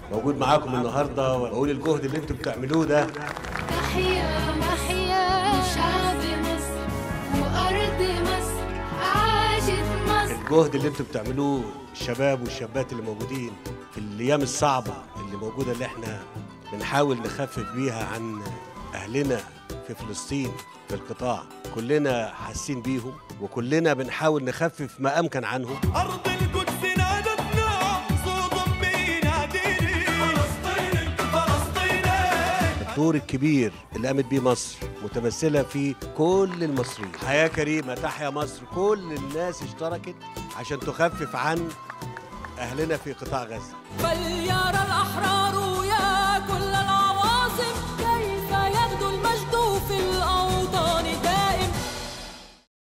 موجود معاكم النهارده واقول الجهد اللي انتم بتعملوه ده تحيا تحيا شعب مصر وأرض مصر عاشت مصر الجهد اللي انتم بتعملوه الشباب والشابات اللي موجودين في الايام الصعبه اللي موجوده اللي احنا بنحاول نخفف بيها عن اهلنا في فلسطين في القطاع كلنا حاسين بيهم وكلنا بنحاول نخفف ما امكن عنهم أرض القدس نادتنا صوت بيناديني فلسطينك فلسطينك الدور الكبير اللي قامت بيه مصر متمثله في كل المصريين حياه كريمه تحيا مصر كل الناس اشتركت عشان تخفف عن اهلنا في قطاع غزه فليرى الأحرار يا كل العالم